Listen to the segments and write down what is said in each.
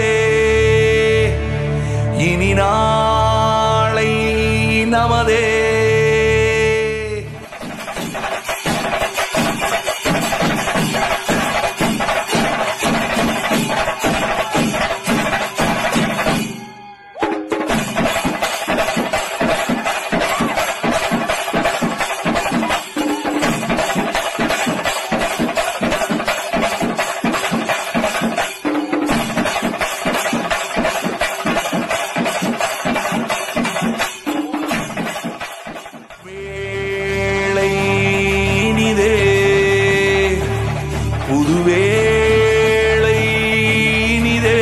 இனி நாளை நமதே வேளை இனிதே புதுவேளை இனிதே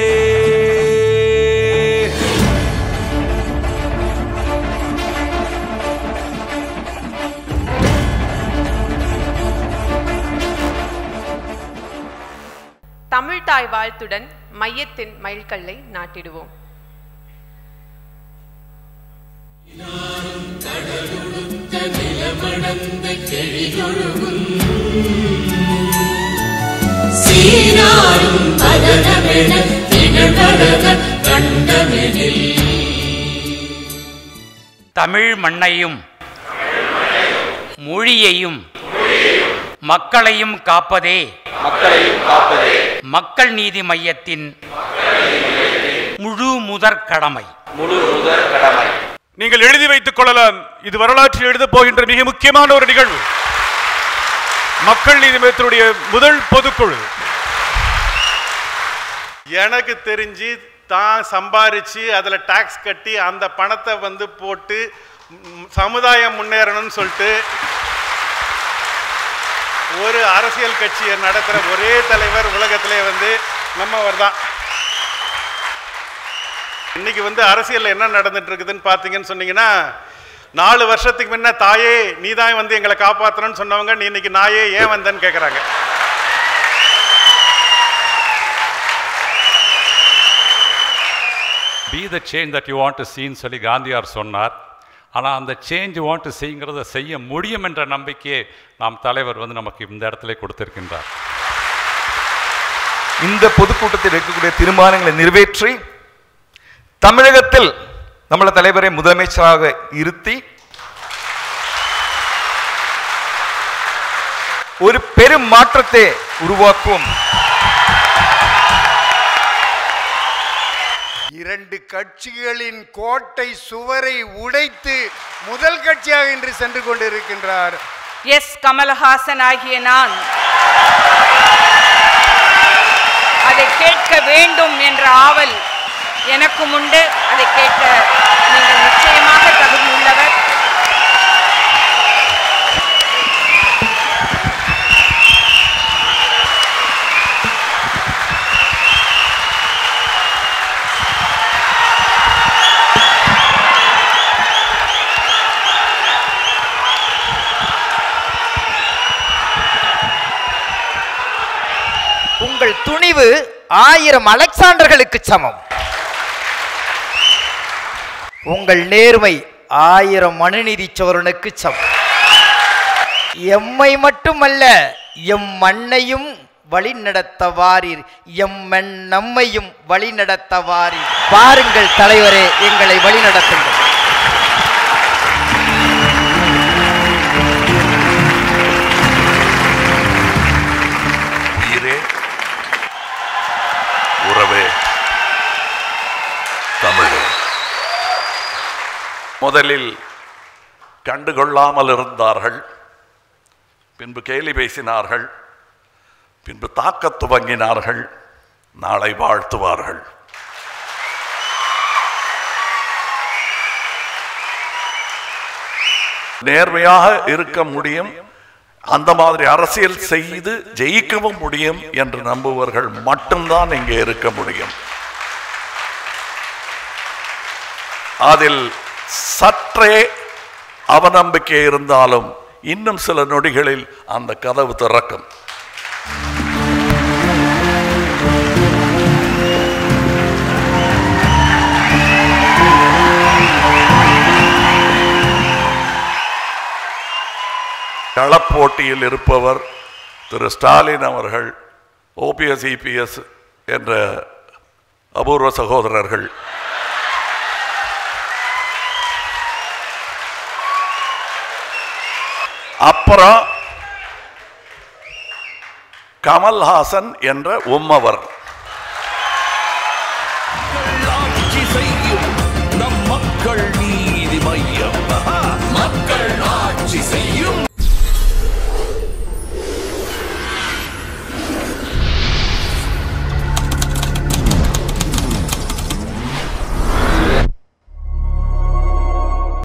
தமிழ் தாய் வாழ்த்துடன் மையத்தின் மைல்கல்லை நாட்டிடுவோம் சீராரும் பதனமென திகழ்வரத கண்டமெனில் தமிழ் மண்ணையும் மொழியையும் மக்களையும் காப்பதே மக்களையும் காப்பதே மக்கள் நீதி மையத்தின் முழு முதற் கடமை முழு முதற் கடமை நீங்கள் எழுதி வைத்துக் கொள்ளலாம் இது வரலாற்றில் எழுதப் போகின்ற மிக முக்கியமான ஒரு நிகழ்வு மக்கள் நீதிமன்றத்தினுடைய முதல் பொதுக்குழு எனக்கு தெரிஞ்சு தான் சம்பாரிச்சு அதில் டாக்ஸ் கட்டி அந்த பணத்தை வந்து போட்டு ம், சமுதாயம் முன்னேறணும்னு சொல்லிட்டு ஒரு அரசியல் கட்சியை நடத்துகிற ஒரே தலைவர் உலகத்திலே வந்து நம்மவர் தான் இன்னைக்கு வந்து அரசியல்ல என்ன நடந்துட்டு இருக்குதுன்னு பார்த்தீங்கன்னு சொன்னீங்கன்னா நாலு வருஷத்துக்கு முன்ன தாயே நீ தான் வந்து எங்களை காப்பாற்றணும்னு சொன்னவங்க நீ இன்னைக்கு நாயே ஏன் வந்தேன்னு கேட்குறாங்க be the change that you want to சீன்னு சொல்லி காந்தியார் சொன்னார் ஆனால் அந்த சேஞ்ச் வாண்ட் டு செய்ங்கிறத செய்ய முடியும் என்ற நம்பிக்கையை நாம் தலைவர் வந்து நமக்கு இந்த இடத்துல கொடுத்திருக்கின்றார் இந்த பொதுக்கூட்டத்தில் இருக்கக்கூடிய தீர்மானங்களை நிறைவேற்றி தமிழகத்தில் நம்மள தலைவரை முதலமைச்சராக இருத்தி ஒரு பெரும் மாற்றத்தை உருவாக்கும் இரண்டு கட்சிகளின் கோட்டை சுவரை உடைத்து முதல் கட்சியாக இன்று சென்று கொண்டிருக்கின்றார் எஸ் கமலஹாசன் ஆகிய நான் அதை கேட்க வேண்டும் என்ற ஆவல் எனக்கும் உண்டு அதை கேட்க நீங்கள் நிச்சயமாக தகுதியுள்ளவர் உங்கள் துணிவு ஆயிரம் அலெக்சாண்டர்களுக்கு சமம் உங்கள் நேர்மை ஆயிரம் மனுநீதி சோழனுக்கு சமம் எம்மை மட்டுமல்ல எம் மண்ணையும் வழிநடத்தவாரீர் எம் மண் நம்மையும் வழிநடத்தவாரீர் பாருங்கள் தலைவரே எங்களை வழிநடத்துங்கள் உயிரே உறவே தமிழே முதலில் கண்டுகொள்ளாமல் இருந்தார்கள் பின்பு கேலி பேசினார்கள் பின்பு தாக்கத் துவங்கினார்கள் நாளை வாழ்த்துவார்கள் நேர்மையாக இருக்க முடியும் அந்த மாதிரி அரசியல் செய்து ஜெயிக்கவும் முடியும் என்று நம்புவர்கள் மட்டும்தான் இங்கே இருக்க முடியும் அதில் சற்றே அவநம்பிக்கை இருந்தாலும் இன்னும் சில நொடிகளில் அந்த கதவு திறக்கும் களப்போட்டியில் இருப்பவர் திரு ஸ்டாலின் அவர்கள் ஓபிஎஸ் இபிஎஸ் என்ற அபூர்வ சகோதரர்கள் அப்புறம் கமல்ஹாசன் என்ற உம்மவர்